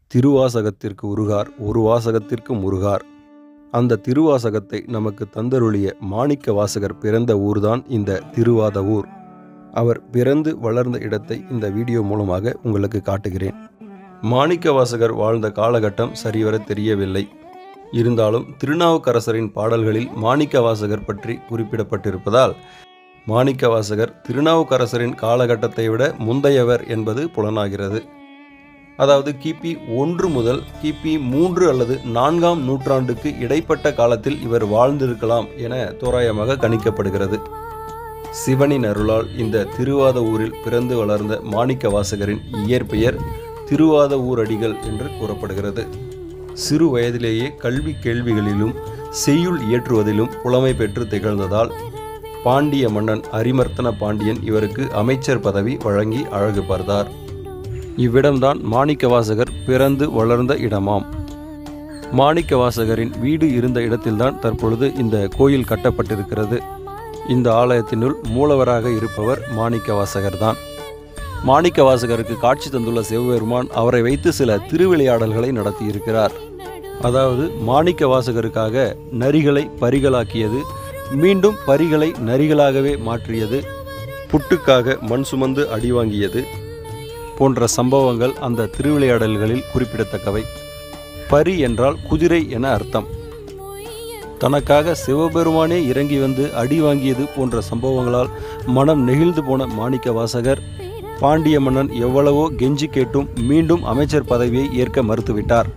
திருவாசகத்திற்கு உருகார் ஒரு வாசகத்திற்கு முருகார் அந்த திருவாசகத்தை நமக்கு தந்தருளிய மாணிக்க வாசகர் பிறந்த ஊர்தான் இந்த திருவாத ஊர் அவர் பிறந்து வளர்ந்த இடத்தை இந்த வீடியோ மூலமாக உங்களுக்கு காட்டுகிறேன் மாணிக்க வாசகர் வாழ்ந்த காலகட்டம் சரிவர தெரியவில்லை இருந்தாலும் திருநாவுக்கரசரின் பாடல்களில் மாணிக்க வாசகர் பற்றி குறிப்பிடப்பட்டிருப்பதால் மாணிக்க வாசகர் திருநாவுக்கரசரின் காலகட்டத்தை விட முந்தையவர் என்பது புலனாகிறது அதாவது கிபி ஒன்று முதல் கிபி மூன்று அல்லது நான்காம் நூற்றாண்டுக்கு இடைப்பட்ட காலத்தில் இவர் வாழ்ந்திருக்கலாம் என தோராயமாக கணிக்கப்படுகிறது சிவனின் அருளால் இந்த திருவாத ஊரில் பிறந்து வளர்ந்த மாணிக்க வாசகரின் இயற்பெயர் திருவாத ஊரடிகள் என்று கூறப்படுகிறது சிறு வயதிலேயே கல்வி கேள்விகளிலும் செய்யுள் இயற்றுவதிலும் புலமை பெற்று திகழ்ந்ததால் பாண்டிய மன்னன் அரிமர்த்தன பாண்டியன் இவருக்கு அமைச்சர் பதவி வழங்கி அழகு பார்த்தார் இவ்விடம்தான் மாணிக்கவாசகர் பிறந்து வளர்ந்த இடமாம் மாணிக்கவாசகரின் வீடு இருந்த இடத்தில்தான் தற்பொழுது இந்த கோயில் கட்டப்பட்டிருக்கிறது இந்த ஆலயத்தினுள் மூலவராக இருப்பவர் மாணிக்கவாசகர் தான் மாணிக்கவாசகருக்கு காட்சி தந்துள்ள சிவபெருமான் அவரை வைத்து சில திருவிளையாடல்களை நடத்தியிருக்கிறார் அதாவது மாணிக்க வாசகருக்காக நரிகளை பரிகளாக்கியது மீண்டும் பரிகளை நரிகளாகவே மாற்றியது புட்டுக்காக மண் சுமந்து அடி வாங்கியது போன்ற சம்பவங்கள் அந்த திருவிளையாடல்களில் குறிப்பிடத்தக்கவை பரி என்றால் குதிரை என அர்த்தம் தனக்காக சிவபெருமானே இறங்கி வந்து அடி வாங்கியது போன்ற சம்பவங்களால் மனம் நெகிழ்ந்து போன மாணிக்க வாசகர் பாண்டிய மன்னன் எவ்வளவோ கெஞ்சி கேட்டும் மீண்டும் அமைச்சர் பதவியை ஏற்க மறுத்துவிட்டார்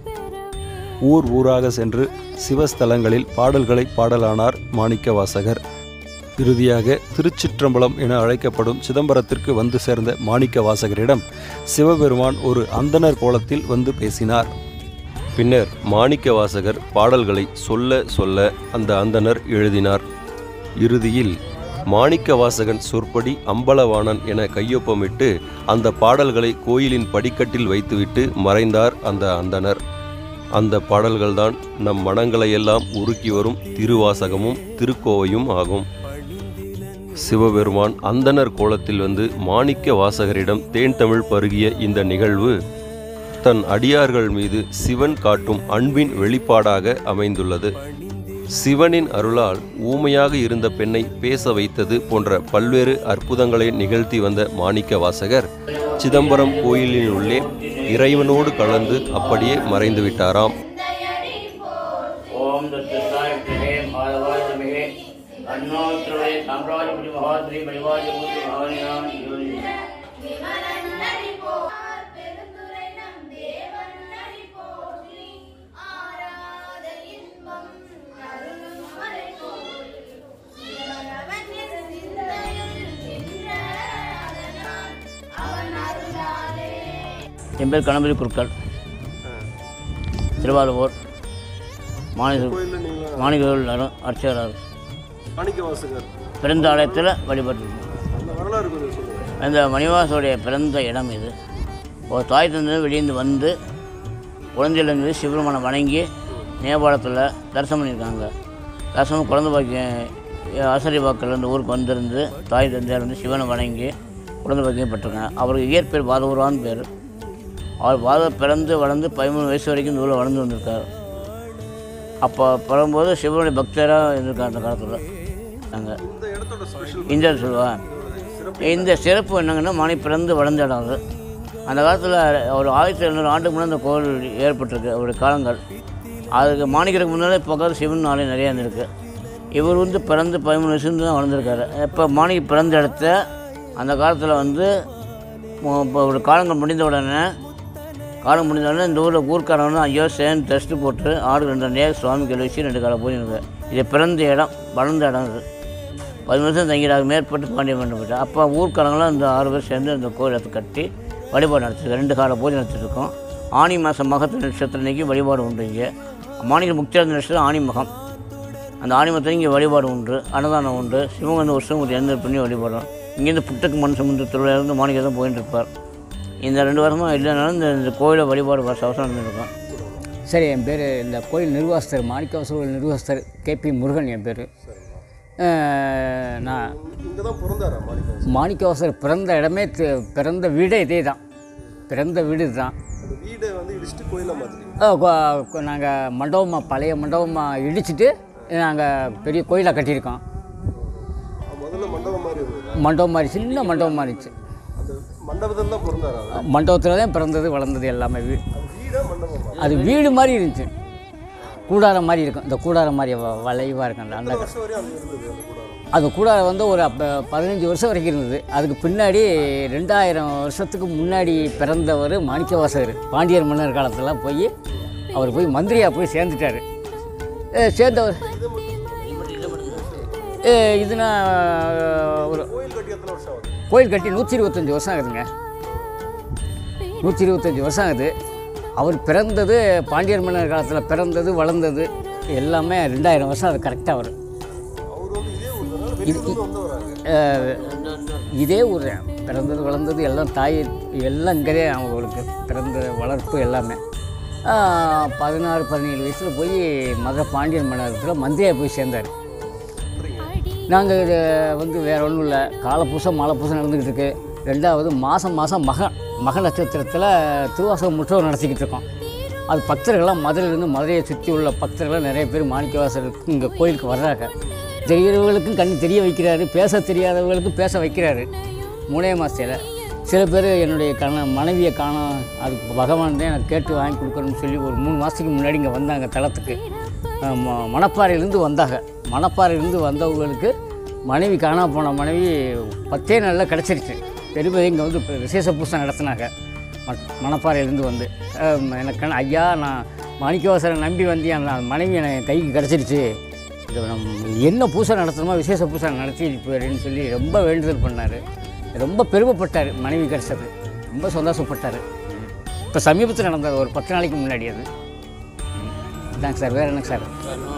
ஊர் ஊராக சென்று சிவஸ்தலங்களில் பாடல்களை பாடலானார் மாணிக்க வாசகர் இறுதியாக திருச்சிற்றம்பலம் என அழைக்கப்படும் சிதம்பரத்திற்கு வந்து சேர்ந்த மாணிக்க வாசகரிடம் சிவபெருமான் ஒரு அந்தணர் கோலத்தில் வந்து பேசினார் பின்னர் மாணிக்க வாசகர் பாடல்களை சொல்ல சொல்ல அந்த அந்தணர் எழுதினார் இறுதியில் மாணிக்க வாசகன் சொற்படி அம்பலவாணன் என கையொப்பமிட்டு அந்த பாடல்களை கோயிலின் படிக்கட்டில் வைத்துவிட்டு மறைந்தார் அந்த அந்தணர் அந்த பாடல்கள்தான் நம் மனங்களையெல்லாம் உருக்கி வரும் திருவாசகமும் திருக்கோவையும் ஆகும் சிவபெருமான் அந்தணர் கோலத்தில் வந்து மாணிக்க வாசகரிடம் தேன் தமிழ் பருகிய இந்த நிகழ்வு தன் அடியார்கள் மீது சிவன் காட்டும் அன்பின் வெளிப்பாடாக அமைந்துள்ளது சிவனின் அருளால் ஊமையாக இருந்த பெண்ணை பேச வைத்தது போன்ற பல்வேறு அற்புதங்களை நிகழ்த்தி வந்த மாணிக்க வாசகர் சிதம்பரம் கோயிலின் உள்ளே இறைவனோடு கலந்து அப்படியே மறைந்து விட்டாராம் ஓம் தத்தாய் பிரே மாதவாய் நமகே அன்னோத்ரவே சாம்ராஜ்யபதி மகாத்ரி மணிவாஜபூதி மகானியான் யோனி விமலன்னடி போர் பெருந்துரை நம் தேவன் நடி போற்றி ஆராத இன்பம் அருளும் மறை கோயில் சிவனவன் என் சிந்தையில் நின்ற அதனால் அவன் அருளாலே என் பேர் கணபதி குருக்கள் திருவாரூர் மாநில மாணிகள் அர்ச்சகர் மாணிக்க வாசகர் பிறந்த ஆலயத்தில் வழிபட்டிருக்கோம் அந்த வரலாறு கொஞ்சம் சொல்லுங்கள் அந்த மணிவாசனுடைய பிறந்த இடம் இது ஒரு தாய் தந்தை வெளியேந்து வந்து குழந்தையிலேருந்து சிவபெருமானை வணங்கி நேபாளத்தில் தரிசனம் பண்ணியிருக்காங்க தரிசனம் குழந்தை பாக்கியம் ஆசிரியவாக்கிலேருந்து ஊருக்கு வந்திருந்து தாய் தந்தையார் வந்து சிவனை வணங்கி குழந்தை பாக்கியம் பெற்றிருக்காங்க அவருக்கு இயற்பேர் பாதவூரான்னு பேர் அவர் பாத பிறந்து வளர்ந்து பதிமூணு வயசு வரைக்கும் இந்த ஊரில் வளர்ந்து வந்திருக்கார் அப்போ பிறகும்போது சிவனுடைய பக்தராக இருந்திருக்கார் அந்த காலத்தில் நாங்கள் இந்த இடத்தோட ஸ்பெஷல் இந்த சொல்லுவேன் இந்த சிறப்பு என்னங்கன்னா மணி பிறந்து வளர்ந்த இடம் அது அந்த காலத்தில் ஒரு ஆயிரத்தி எழுநூறு ஆண்டுக்கு முன்னாடி இந்த கோவில் ஏற்பட்டிருக்கு அவருடைய காலங்கள் அதுக்கு மாணிக்கிறதுக்கு முன்னாலே பக்கத்து சிவன் ஆலயம் நிறையா இருந்திருக்கு இவர் வந்து பிறந்து பதிமூணு வயசுலேருந்து தான் வளர்ந்துருக்காரு இப்போ மாணிக்க பிறந்த இடத்த அந்த காலத்தில் வந்து மு- இப்போ ஒரு காலங்கள் முடிந்த உடனே காலம் முடிந்த உடனே இந்த ஊரில் ஊர்க்காரங்க வந்து ஐயோ சேர்ந்து டெஸ்ட்டு போட்டு ஆடு ரெண்டு நேர் சுவாமி கல் வச்சு ரெண்டு காலை போய் இது பிறந்த இடம் வளர்ந்த இடம் இது பத்து வருஷம் தங்கிறாங்க மேற்பட்டு பாண்டிய மன்றம் போயிட்டு அப்போ ஊர்க்காரங்களாம் இந்த ஆறு பேர் சேர்ந்து இந்த கோயிலத்தை கட்டி வழிபாடு நடத்திருக்கோம் ரெண்டு கால பூஜை நடத்திருக்கோம் ஆனி மாதம் மகத்து நட்சத்திரம் அன்னைக்கு வழிபாடு உண்டு இங்கே மாநில முக்தியார்ந்த நட்சத்திரம் ஆனி மகம் அந்த ஆனி மகத்தில் இங்கே வழிபாடு உண்டு அன்னதானம் உண்டு சிவன் வந்து வருஷம் ஒரு எந்த பண்ணி வழிபாடும் இங்கேருந்து புட்டுக்கு மண் சுமந்து திருவிழாவிலேருந்து மாணிக்கம் தான் போயிட்டு இருப்பார் இந்த ரெண்டு வருஷமாக இல்லைனாலும் இந்த இந்த கோயிலை வழிபாடு வருஷம் வருஷம் நடந்துருக்கோம் சரி என் பேர் இந்த கோயில் நிர்வாகஸ்தர் மாணிக்கவாசல் நிர்வாகஸ்தர் கேபி முருகன் என் பேர் நான் இங்கே தான் பிறந்தாரா மாணிக்க வாசகர் மாணிக்கவாசர் பிறந்த இடமே தி- பிறந்த வீடே இதே தான் பிறந்த வீடு தான் அந்த வீடை வந்து இடிச்சுட்டு கோயிலை மாற்றிட்டீங்க நாங்கள் மண்டபமாக பழைய மண்டபமாக இடிச்சிட்டு நாங்கள் பெரிய கோயிலாக கட்டியிருக்கோம் முதல்ல மண்டபம் மாதிரி இருந்தது மண்டபம் மாதிரி சின்ன மண்டபம் மாதிரி இருந்துச்சு அந்த மண்டபத்தில் தான் பிறந்தாரா அவர்? மண்டபத்தில் தான் பிறந்தது வளர்ந்தது எல்லாமே வீ அது வீடா மண்டபமா அது வீடு மாதிரி இருந்துச்சு கூடாரம் மாதிரி இருக்கும் இந்த கூடாரம் மாதிரி வ- வளைவாக இருக்கும் அந்த அந்த வருஷம் வரையும் அங்கே இருந்தது அந்த கூடாரம் அது கூடாரம் வந்து ஒரு அப்போ பதினஞ்சு வருஷம் வரைக்கும் இருந்தது அதுக்கு பின்னாடி ரெண்டாயிரம் வருஷத்துக்கு முன்னாடி பிறந்தவர் மாணிக்கவாசகர் பாண்டியர் மன்னர் காலத்தில் போய் அவர் போய் மந்திரியாக போய் சேர்ந்துட்டார் அஹ் சேர்ந்தவர் அஹ் இதுனா ஒரு கோயில் கட்டி எத்தனை வருஷம் ஆகுது கோயில் கட்டி நூற்றி இருபத்தஞ்சி வருஷம் ஆகுதுங்க நூற்றி இருபத்தஞ்சி வருஷம் ஆகுது அவர் பிறந்தது பாண்டியர் மன்னர் காலத்தில் பிறந்தது வளர்ந்தது எல்லாமே ரெண்டாயிரம் வருஷம் அது கரெக்டாக வரும் அவர் வந்து இதே ஊர் தானே வெளியிலிருந்து வந்தவராங்க அஹ் இதே ஊர் தான். பிறந்தது வளர்ந்தது எல்லாம் தாய் எல்லாம் இங்கே அவங்களுக்கு பிறந்த வளர்ப்பு எல்லாமே அஹ் பதினாறு பதினேழு வயசில் போய் மதுரை பாண்டியன் மன்னரத்தில் மந்திரியாக போய் சேர்ந்தார் நாங்கள் இது வந்து வேற ஒன்றும் இல்லை காலப்பூசம் மாலைப்பூசம் நடந்துக்கிட்டு இருக்கு ரெண்டாவது மாதம் மாதம் மக மக நட்சத்திரத்தில் திருவாசகம் முற்றோர் நடத்திக்கிட்டு இருக்கோம் அது பக்தர்கள்லாம் மதுரையிலேருந்து மதுரையை சுற்றி உள்ள பக்தர்கள்லாம் நிறைய பேர் மாணிக்கவாசலுக்கு இங்கே கோயிலுக்கு வர்றாங்க தெரிகிறவங்களுக்கும் கண் தெரிய வைக்கிறாரு பேச தெரியாதவங்களுக்கும் பேச வைக்கிறாரு மூணே மாதத்தில் சில பேர் என்னுடைய கண மனைவியை காணோம் அதுக்கு பகவான் தான் எனக்கு கேட்டு வாங்கி கொடுக்கணும்னு சொல்லி ஒரு மூணு மாதத்துக்கு முன்னாடி இங்கே வந்தாங்க தளத்துக்கு அஹ் ம- மணப்பாறையிலேருந்து வந்தாங்க மணப்பாறையிலேருந்து வந்தவங்களுக்கு மனைவி காணா போன மனைவி பத்தே நாளில் கிடச்சிருச்சு பெருமை இங்கே வந்து இப்ப விசேஷ பூசை நடத்தினாங்க ம- மணப்பாறையிலேருந்து வந்து அஹ் எனக்கு கண- ஐயா நான் மாணிக்கவாசரை நம்பி வந்து அந்த மனைவி எனக்கு கைக்கு கிடச்சிருச்சு இது நம்ம என்ன பூசை நடத்தணுமோ விசேஷ பூசை நடத்தி போயிடுன்னு சொல்லி ரொம்ப வேண்டுதல் பண்ணார் ரொம்ப பெருமைப்பட்டார் மனைவி கிடச்சது ரொம்ப சந்தோஷப்பட்டார் இப்போ சமீபத்தில் நடந்தது ஒரு பத்து நாளைக்கு முன்னாடி அது இதாங்க சார் வேறு என்னங்க சார்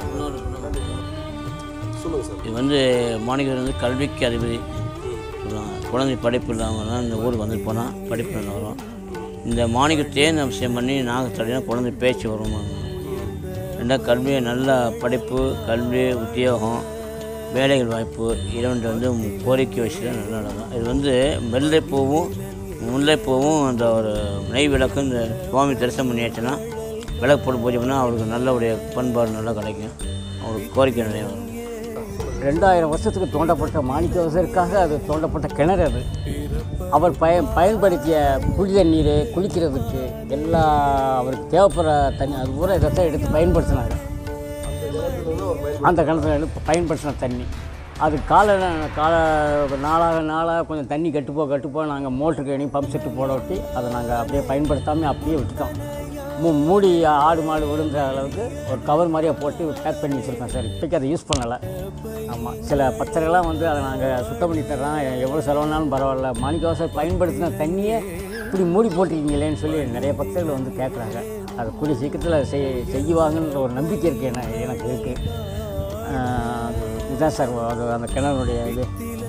சொல்லுங்கள் சார் இது வந்து மாணிக்கர் வந்து கல்விக்கு அதிபதி சொல்லுவாங்க குழந்தை படிப்பு இல்லாமலாம் இந்த ஊருக்கு வந்து போனால் படிப்பு நல்லா வரும் இந்த மாணிக்கத்தையே நம்ம விஷயம் பண்ணி நாங்கள் தள்ளினா குழந்தை பேச்சு வருவாங்க ரெண்டாவது கல்வி நல்ல படிப்பு கல்வி உத்தியோகம் வேலைகள் வாய்ப்பு இரண்டு வந்து கோரிக்கை வச்சு நல்லா நடக்கும் இது வந்து வெள்ளைப்பூவும் முல்லைப்பூவும் அந்த ஒரு நெய் விளக்கு இந்த சுவாமி தரிசனம் பண்ணியாச்சுன்னா விளக்கு போட்டு பூஜை பண்ணால் அவருக்கு நல்லபடிய பண்பாடு நல்லா கிடைக்கும் அவருக்கு கோரிக்கை நிறைய வரும் ரெண்டாயிரம் வருஷத்துக்கு தோண்டப்பட்ட மாணிக்கவாசருக்காக அது தோண்டப்பட்ட கிணறு அது அவர் பய பயன்படுத்திய குடி தண்ணீர் குளிக்கிறதுக்கு எல்லா அவருக்கு தேவைப்படுற தண்ணி அது பூரா இதை எடுத்து பயன்படுத்தினாங்க அந்த கிணத்துல எடுத்து பயன்படுத்தின தண்ணி அது கால கால நாளாக நாளாக கொஞ்சம் தண்ணி கட்டுப்போ கட்டுப்போ நாங்கள் மோட்டருக்கு எணி பம்ப் செட்டு போட விட்டு அதை நாங்கள் அப்படியே பயன்படுத்தாமல் அப்படியே விட்டுட்டோம் மூ மூடி ஆடு மாடு விழுந்த அளவுக்கு ஒரு கவர் மாதிரியே போட்டு பேக் பண்ணி வச்சுருக்கோம் சார் இப்போக்கி அதை யூஸ் பண்ணலை ஆமாம் சில பத்திரெல்லாம் வந்து அதை நாங்கள் சுத்தம் பண்ணி தர்றோம் எவ்வளோ செலவுனாலும் பரவாயில்ல மாணிக்கவாசர் பயன்படுத்தின தண்ணியே இப்படி மூடி போட்டிருக்கீங்களேன்னு சொல்லி நிறைய பக்தர்கள் வந்து கேட்குறாங்க அது கூடிய சீக்கிரத்தில் செய் செய்வாங்கன்ற ஒரு நம்பிக்கை இருக்குது என எனக்கு இருக்குது இதுதான் சார் அது அந்த கிணறுடைய இது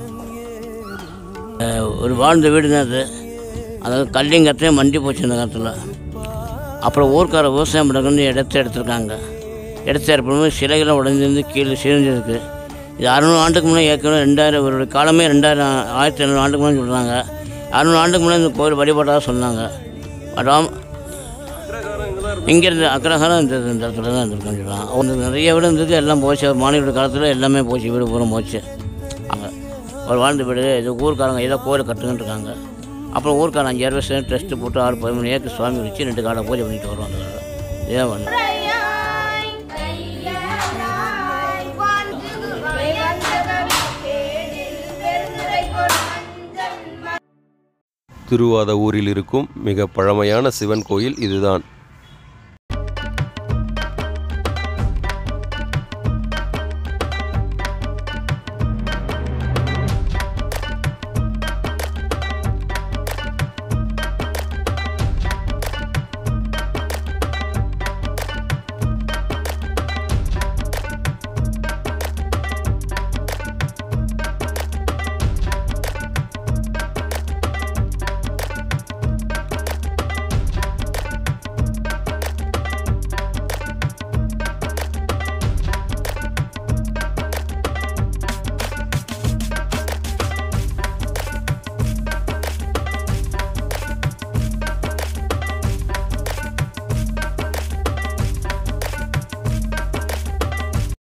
அஹ் ஒரு வாழ்ந்த வீடு தான் அது அதாவது கல்லிங்கத்தையும் மண்டி போச்சு இந்த காலத்தில் அப்புறம் ஊர்க்கார விவசாயம் பண்ணுறது இடத்த எடுத்திருக்காங்க இடத்த ஏற்படும்போது சிலைகள்லாம் உடஞ்சிருந்து கீழே சிரிஞ்சிருக்கு இது அறுநூறு ஆண்டுக்கு முன்னே ஏற்கனவே ரெண்டாயிரம் இவருடைய காலமே ரெண்டாயிரம் ஆயிரத்தி ஐநூறு ஆண்டுக்கு முன்னாடி சொல்கிறாங்க அறுநூறு ஆண்டுக்கு முன்னே இந்த கோயில் வழிபாட்டாக சொன்னாங்க ராம் இங்கேருந்து அக்ரஹாரம் இந்த இந்த இடத்துல தான் இருந்திருக்குன்னு சொல்கிறாங்க அவங்க நிறைய வீடு இருந்தது எல்லாம் போச்சு அவர் மாநில காலத்தில் எல்லாமே போச்சு வீடு பூரா போச்சு அங்கே அவர் வாழ்ந்த வீடு இது ஊர்க்காரங்க ஏதோ கோயில் கட்டுங்கன்னு இருக்காங்க அப்புறம் ஊர்க்காரன் அஞ்சாயிரம் ரூபாய் சேர்ந்து டெஸ்ட்டு போட்டு ஆறு பதிமூணு ஏக்கர் சுவாமி வச்சு ரெண்டு காடை பூஜை பண்ணிட்டு வருவாங்க இதான் ஒன்று கையாய் கையாய் வாஞ்சுகுவாய் வந்தகவி கேடில் பெருந்துரை கொள் மஞ்சள் திருவாத ஊரில் இருக்கும் மிக பழமையான சிவன் கோயில் இதுதான்